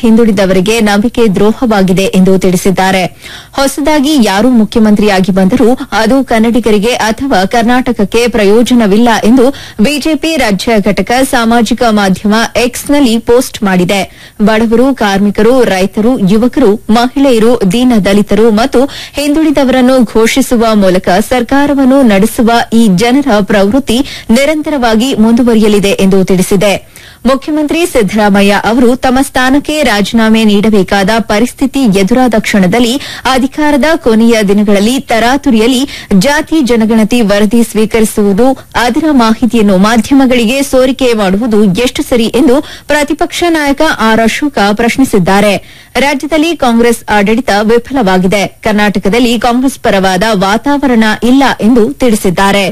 ಹಿಂದುಳಿದವರಿಗೆ ನಂಬಿಕೆ ದ್ರೋಹವಾಗಿದೆ ಎಂದು ತಿಳಿಸಿದ್ದಾರೆ ಹೊಸದಾಗಿ ಯಾರು ಮುಖ್ಯಮಂತ್ರಿಯಾಗಿ ಬಂದರೂ ಅದು ಕನ್ನಡಿಗರಿಗೆ ಅಥವಾ ಕರ್ನಾಟಕಕ್ಕೆ ಪ್ರಯೋಜನವಿಲ್ಲ ಎಂದು ಬಿಜೆಪಿ ರಾಜ್ಯ ಘಟಕ ಸಾಮಾಜಿಕ ಮಾಧ್ಯಮ ಎಕ್ಸ್ನಲ್ಲಿ ಪೋಸ್ಟ್ ಮಾಡಿದೆ ಬಡವರು ಕಾರ್ಮಿಕರು ರೈತರು ಯುವಕರು ಮಹಿಳೆಯರು ದೀನ ದಲಿತರು ಮತ್ತು ಹಿಂದುಳಿದವರನ್ನು ಘೋಷಿಸುವ ಮೂಲಕ ಸರ್ಕಾರವನ್ನು ನಡೆಸುವ ಈ ಜನರ ಪ್ರವೃತ್ತಿ ನಿರಂತರವಾಗಿ ಮುಂದುವರಿಯಲಿದೆ ಎಂದು ತಿಳಿಸಿದೆ ಮುಖ್ಯಮಂತ್ರಿ ಸಿದ್ದರಾಮಯ್ಯ ಅವರು ತಮ್ಮ ಸ್ಥಾನಕ್ಕೆ ರಾಜೀನಾಮೆ ನೀಡಬೇಕಾದ ಪರಿಸ್ಥಿತಿ ಎದುರಾದ ಕ್ಷಣದಲ್ಲಿ ಅಧಿಕಾರದ ಕೊನೆಯ ದಿನಗಳಲ್ಲಿ ತರಾತುರಿಯಲ್ಲಿ ಜಾತಿ ಜನಗಣತಿ ವರದಿ ಸ್ವೀಕರಿಸುವುದು ಅದರ ಮಾಹಿತಿಯನ್ನು ಮಾಧ್ಯಮಗಳಿಗೆ ಸೋರಿಕೆ ಮಾಡುವುದು ಎಷ್ಟು ಸರಿ ಎಂದು ಪ್ರತಿಪಕ್ಷ ನಾಯಕ ಆರ್ ಅಶೋಕ ಪ್ರಶ್ನಿಸಿದ್ದಾರೆ ರಾಜ್ಯದಲ್ಲಿ ಕಾಂಗ್ರೆಸ್ ಆಡಳಿತ ವಿಫಲವಾಗಿದೆ ಕರ್ನಾಟಕದಲ್ಲಿ ಕಾಂಗ್ರೆಸ್ ಪರವಾದ ವಾತಾವರಣ ಇಲ್ಲ ಎಂದು ತಿಳಿಸಿದ್ದಾರೆ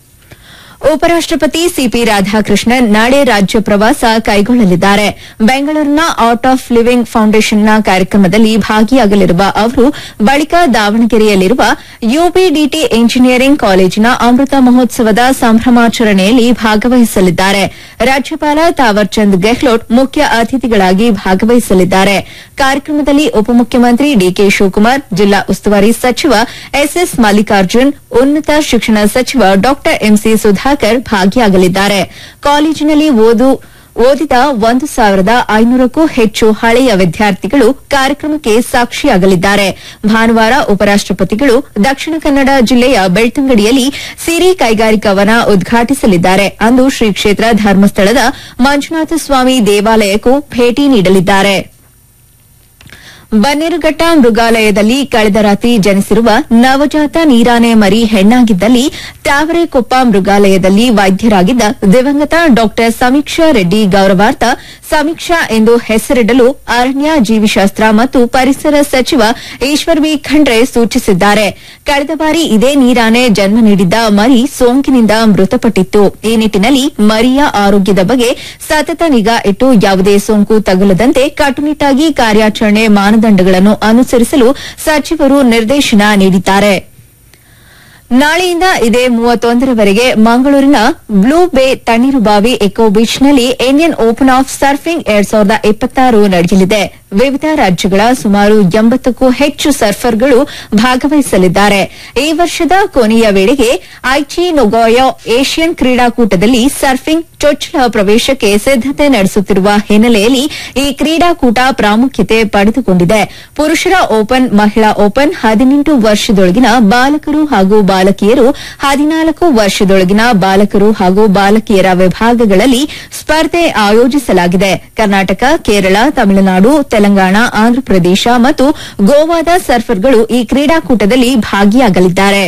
ಉಪರಾಷ್ಟಪತಿ ಸಿಪಿ ರಾಧಾಕೃಷ್ಣನ್ ನಾಳೆ ರಾಜ್ಯ ಪ್ರವಾಸ ಕೈಗೊಳ್ಳಲಿದ್ದಾರೆ ಬೆಂಗಳೂರಿನ ಆರ್ಟ್ ಆಫ್ ಲಿವಿಂಗ್ ಫೌಂಡೇಶನ್ನ ಕಾರ್ಯಕ್ರಮದಲ್ಲಿ ಭಾಗಿಯಾಗಲಿರುವ ಅವರು ಬಳಿಕ ದಾವಣಗೆರೆಯಲ್ಲಿರುವ ಯುಬಿಡಿಟಿ ಇಂಜಿನಿಯರಿಂಗ್ ಕಾಲೇಜಿನ ಅಮೃತ ಮಹೋತ್ಸವದ ಸಂಭ್ರಮಾಚರಣೆಯಲ್ಲಿ ಭಾಗವಹಿಸಲಿದ್ದಾರೆ ರಾಜ್ಯಪಾಲ ತಾವರ್ಚಂದ್ ಗೆಹ್ಲೋಟ್ ಮುಖ್ಯ ಅತಿಥಿಗಳಾಗಿ ಭಾಗವಹಿಸಲಿದ್ದಾರೆ ಕಾರ್ಯಕ್ರಮದಲ್ಲಿ ಉಪಮುಖ್ಯಮಂತ್ರಿ ಡಿಕೆ ಶಿವಕುಮಾರ್ ಜಿಲ್ಲಾ ಉಸ್ತುವಾರಿ ಸಚಿವ ಎಸ್ಎಸ್ ಮಲ್ಲಿಕಾರ್ಜುನ್ ಉನ್ನತ ಶಿಕ್ಷಣ ಸಚಿವ ಡಾ ಎಂಸಿ ಸುಧಾಕರ್ ಭಾಗಿಯಾಗಲಿದ್ದಾರೆ ಕಾಲೇಜಿನಲ್ಲಿ ಓದು ಓದಿದ ಒಂದು ಸಾವಿರದ ಐನೂರಕ್ಕೂ ಹೆಚ್ಚು ಹಳೆಯ ವಿದ್ಯಾರ್ಥಿಗಳು ಕಾರ್ಯಕ್ರಮಕ್ಕೆ ಸಾಕ್ಷಿಯಾಗಲಿದ್ದಾರೆ ಭಾನುವಾರ ಉಪರಾಷ್ಟಪತಿಗಳು ದಕ್ಷಿಣ ಕನ್ನಡ ಜಿಲ್ಲೆಯ ಬೆಳ್ತಂಗಡಿಯಲ್ಲಿ ಸಿರಿ ಕೈಗಾರಿಕಾ ವನ ಉದ್ಘಾಟಿಸಲಿದ್ದಾರೆ ಅಂದು ಶ್ರೀ ಕ್ಷೇತ್ರ ಧರ್ಮಸ್ಥಳದ ಮಂಜುನಾಥ ಸ್ವಾಮಿ ದೇವಾಲಯಕ್ಕೂ ಭೇಟಿ ನೀಡಲಿದ್ದಾರೆ ಬನ್ನೇರುಘಟ್ಟ ಮೃಗಾಲಯದಲ್ಲಿ ಕಳೆದ ರಾತ್ರಿ ಜನಿಸಿರುವ ನವಜಾತ ನೀರಾನೆ ಮರಿ ಹೆಣ್ಣಾಗಿದ್ದಲ್ಲಿ ತಾವರೆಕೊಪ್ಪ ಮೃಗಾಲಯದಲ್ಲಿ ವೈದ್ಯರಾಗಿದ್ದ ದಿವಂಗತ ಡಾ ಸಮೀಕ್ಷಾ ರೆಡ್ಡಿ ಗೌರವಾರ್ಥ ಸಮೀಕ್ಷಾ ಎಂದು ಹೆಸರಿಡಲು ಅರಣ್ಯ ಜೀವಿಶಾಸ್ತ್ರ ಮತ್ತು ಪರಿಸರ ಸಚಿವ ಈಶ್ವರ್ ಬಿ ಖಂಡ್ರೆ ಸೂಚಿಸಿದ್ದಾರೆ ಕಳೆದ ಬಾರಿ ಇದೇ ನೀರಾನೆ ಜನ್ಮ ನೀಡಿದ್ದ ಮರಿ ಸೋಂಕಿನಿಂದ ಮೃತಪಟ್ಟಿತ್ತು ಈ ನಿಟ್ಟಿನಲ್ಲಿ ಮರಿಯ ಆರೋಗ್ಯದ ಬಗ್ಗೆ ಸತತ ನಿಗಾ ಇಟ್ಟು ಯಾವುದೇ ಸೋಂಕು ತಗುಲದಂತೆ ಕಟ್ಟುನಿಟ್ಟಾಗಿ ಕಾರ್ಯಾಚರಣೆ ಮಾನದಂಡಗಳನ್ನು ಅನುಸರಿಸಲು ಸಚಿವರು ನಿರ್ದೇಶನ ನೀಡಿದ್ದಾರೆ ನಾಳೆಯಿಂದ ಇದೇ ಮೂವತ್ತೊಂದರವರೆಗೆ ಮಂಗಳೂರಿನ ಬ್ಲೂ ಬೇ ತಣ್ಣೀರುಬಾವಿ ಎಕೋ ಬೀಚ್ನಲ್ಲಿ ಇಂಡಿಯನ್ ಓಪನ್ ಆಫ್ ಸರ್ಫಿಂಗ್ ಎರಡ್ ಸಾವಿರದ ಇಪ್ಪತ್ತಾರು ನಡೆಯಲಿದೆ ವಿವಿಧ ರಾಜ್ಯಗಳ ಸುಮಾರು ಎಂಬತ್ತಕ್ಕೂ ಹೆಚ್ಚು ಸರ್ಫರ್ಗಳು ಭಾಗವಹಿಸಲಿದ್ದಾರೆ ಈ ವರ್ಷದ ಕೊನೆಯ ವೇಳೆಗೆ ಐಚಿ ನೊಗೋಯೋ ಏಷ್ಯನ್ ಕ್ರೀಡಾಕೂಟದಲ್ಲಿ ಸರ್ಫಿಂಗ್ ಚೊಚ್ಚಲ ಪ್ರವೇಶಕ್ಕೆ ಸಿದ್ದತೆ ನಡೆಸುತ್ತಿರುವ ಹಿನ್ನೆಲೆಯಲ್ಲಿ ಈ ಕ್ರೀಡಾಕೂಟ ಪ್ರಾಮುಖ್ಯತೆ ಪಡೆದುಕೊಂಡಿದೆ ಪುರುಷರ ಓಪನ್ ಮಹಿಳಾ ಓಪನ್ ಹದಿನೆಂಟು ವರ್ಷದೊಳಗಿನ ಬಾಲಕರು ಹಾಗೂ ಬಾಲಕಿಯರು ಹದಿನಾಲ್ಕು ವರ್ಷದೊಳಗಿನ ಬಾಲಕರು ಹಾಗೂ ಬಾಲಕಿಯರ ವಿಭಾಗಗಳಲ್ಲಿ ಸ್ಪರ್ಧೆ ಆಯೋಜಿಸಲಾಗಿದೆ ಕರ್ನಾಟಕ ಕೇರಳ ತಮಿಳುನಾಡು ತೆಲಂಗಾಣ ಆಂಧ್ರಪ್ರದೇಶ ಮತ್ತು ಗೋವಾದ ಸರ್ಫರ್ಗಳು ಈ ಕ್ರೀಡಾಕೂಟದಲ್ಲಿ ಭಾಗಿಯಾಗಲಿದ್ದಾರೆ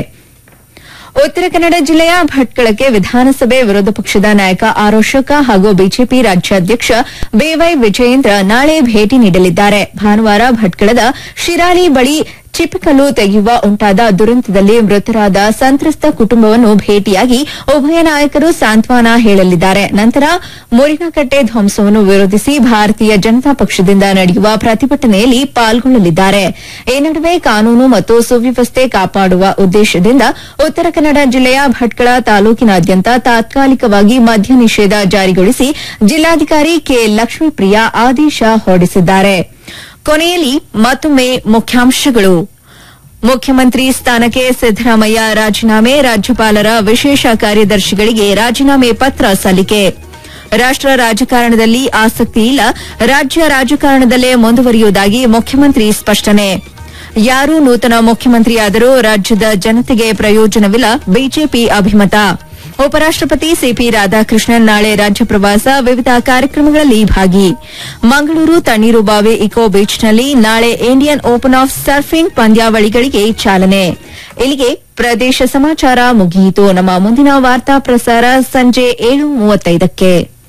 ಉತ್ತರ ಕನ್ನಡ ಜಿಲ್ಲೆಯ ಭಟ್ಕಳಕ್ಕೆ ವಿಧಾನಸಭೆ ವಿರೋಧ ಪಕ್ಷದ ನಾಯಕ ಆರ್ ಅಶೋಕ ಹಾಗೂ ಬಿಜೆಪಿ ರಾಜ್ಯಾಧ್ಯಕ್ಷ ಬಿವೈ ವಿಜಯೇಂದ್ರ ನಾಳೆ ಭೇಟಿ ನೀಡಲಿದ್ದಾರೆ ಭಾನುವಾರ ಭಟ್ಕಳದ ಶಿರಾಲಿ ಬಳಿ ಚಿಪ್ಪಕಲ್ಲು ತೆಗೆಯುವ ಉಂಟಾದ ದುರಂತದಲ್ಲಿ ಮೃತರಾದ ಸಂತ್ರಸ್ತ ಕುಟುಂಬವನ್ನು ಭೇಟಿಯಾಗಿ ಉಭಯ ನಾಯಕರು ಸಾಂತ್ವನ ಹೇಳಲಿದ್ದಾರೆ ನಂತರ ಮುರಿನಕಟ್ಟೆ ಧ್ವಂಸವನ್ನು ವಿರೋಧಿಸಿ ಭಾರತೀಯ ಜನತಾ ಪಕ್ಷದಿಂದ ನಡೆಯುವ ಪ್ರತಿಭಟನೆಯಲ್ಲಿ ಪಾಲ್ಗೊಳ್ಳಲಿದ್ದಾರೆ ಈ ನಡುವೆ ಕಾನೂನು ಮತ್ತು ಸುವ್ಯವಸ್ಥೆ ಕಾಪಾಡುವ ಉದ್ದೇಶದಿಂದ ಉತ್ತರ ಕನ್ನಡ ಜಿಲ್ಲೆಯ ಭಟ್ಕಳ ತಾಲೂಕಿನಾದ್ಯಂತ ತಾತ್ಕಾಲಿಕವಾಗಿ ಮದ್ಯ ನಿಷೇಧ ಜಾರಿಗೊಳಿಸಿ ಜಿಲ್ಲಾಧಿಕಾರಿ ಕೆ ಲಕ್ಷ್ಮೀಪ್ರಿಯಾ ಆದೇಶ ಹೊರಡಿಸಿದ್ದಾರೆ ಕೊನೆಯಲ್ಲಿ ಮತ್ತೊಮ್ಮೆ ಮುಖ್ಯಾಂಶಗಳು ಮುಖ್ಯಮಂತ್ರಿ ಸ್ಥಾನಕ್ಕೆ ಸಿದ್ದರಾಮಯ್ಯ ರಾಜೀನಾಮೆ ರಾಜ್ಯಪಾಲರ ವಿಶೇಷ ಕಾರ್ಯದರ್ಶಿಗಳಿಗೆ ರಾಜೀನಾಮೆ ಪತ್ರ ಸಲ್ಲಿಕೆ ರಾಷ್ಟ್ರ ರಾಜಕಾರಣದಲ್ಲಿ ಆಸಕ್ತಿ ಇಲ್ಲ ರಾಜ್ಯ ರಾಜಕಾರಣದಲ್ಲೇ ಮುಂದುವರಿಯುವುದಾಗಿ ಮುಖ್ಯಮಂತ್ರಿ ಸ್ಪಷ್ಟನೆ ಯಾರು ನೂತನ ಮುಖ್ಯಮಂತ್ರಿಯಾದರೂ ರಾಜ್ಯದ ಜನತೆಗೆ ಪ್ರಯೋಜನವಿಲ್ಲ ಬಿಜೆಪಿ ಅಭಿಮತ ಉಪರಾಷ್ಟಪತಿ ಸಿಪಿ ರಾಧಾಕೃಷ್ಣನ್ ನಾಳೆ ರಾಜ್ಯ ಪ್ರವಾಸ ವಿವಿಧ ಕಾರ್ಯಕ್ರಮಗಳಲ್ಲಿ ಭಾಗಿ ಮಂಗಳೂರು ತಣ್ಣೀರುಬಾವಿ ಇಕೋ ಬೀಚ್ನಲ್ಲಿ ನಾಳೆ ಇಂಡಿಯನ್ ಓಪನ್ ಆಫ್ ಸರ್ಫಿಂಗ್ ಪಂದ್ಯಾವಳಿಗಳಿಗೆ ಚಾಲನೆ ಇಲ್ಲಿಗೆ ಪ್ರದೇಶ ಸಮಾಚಾರ ಮುಗಿಯಿತು ನಮ್ಮ ಮುಂದಿನ ವಾರ್ತಾ ಪ್ರಸಾರ ಸಂಜೆ ಏಳು ಮೂವತ್ತೈದಕ್ಕೆ